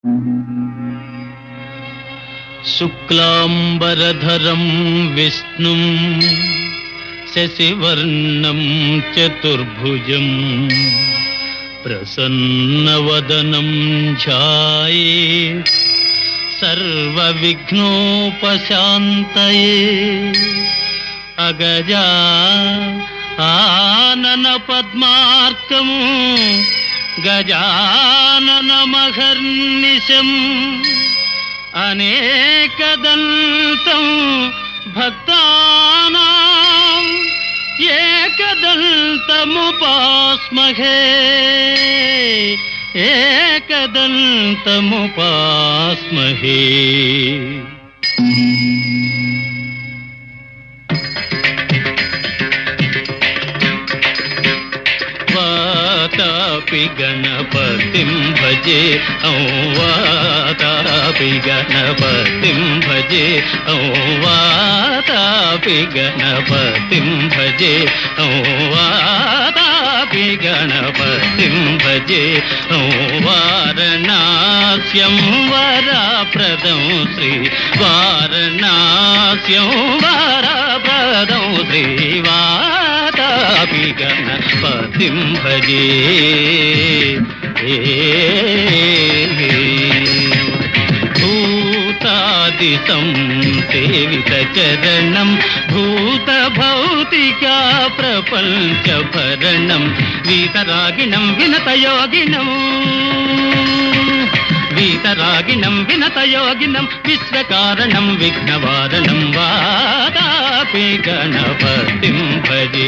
శుక్లాంబరధరం విష్ణుం శశివర్ణం చతుర్భుజం ప్రసన్నవదనం ఛాయే సర్వవిఘ్నోపశాంతయే అగజా ఆనన పద్మార్కము గజాననమహర్నిశం అనేకదంతం భక్తానాం ఏకదంతముపాస్మహే ఏకదంతముపాస్మహే వాతాపి గణపతిం భజే ఔ వాతాపి గణపతిం భజే ఔ వాతాపి గణపతిం భజే ఔ వాతాపి గణపతిం భజే ఔ వారణాస్యం వరప్రదం శ్రీ వారణాస్యం వరప్రదం శ్రీ వాతాపి గణపతిం భజే భూతాదితం సేవిత చరణం భూత భౌతికా ప్రపంచ భరణం వీతరాగిణం వినతయోగినం వీతరాగిణం వినతయోగినం విశ్వకారణం విఘ్నవారణం వాదాపి గణపతిం భజే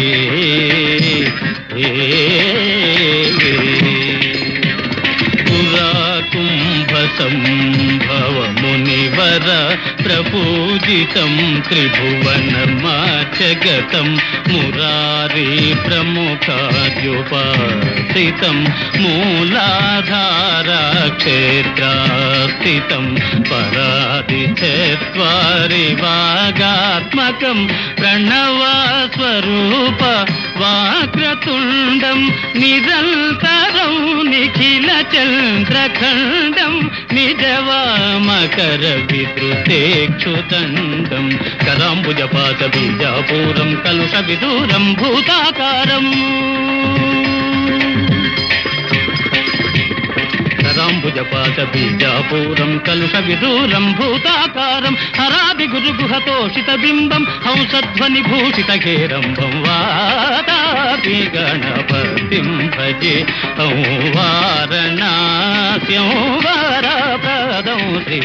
పురా కుంభ సంభవ మునివర ప్రపూజితం త్రిభువనమాచగతం మురారి ప్రముఖాద్యుపాసితం మూలాధార క్షేత్రాస్థితం పరాది చత్వారి వాగాత్మకం ప్రణవ స్వరూప వాక్రతుండం నిరంతరం నిఖిల చంద్రఖండం నిజవామకర విద్రుతేక్షుదండం కరాంబుజపాత బీజాపూరం కలుష విదూరం భూతాకారం కరాంబుజపాత బీజాపూరం కలుష విదూరం భూతాకారం హరాది గురు గుహతోషిత బింబం హంసధ్వని భూషిత కేరంబం వాదాపి గణపతిం భజే ఔ వారణాస్యం వరప్రదం శ్రీ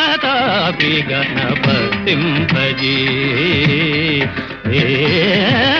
వాదాపి గణపతిం భజే ఏ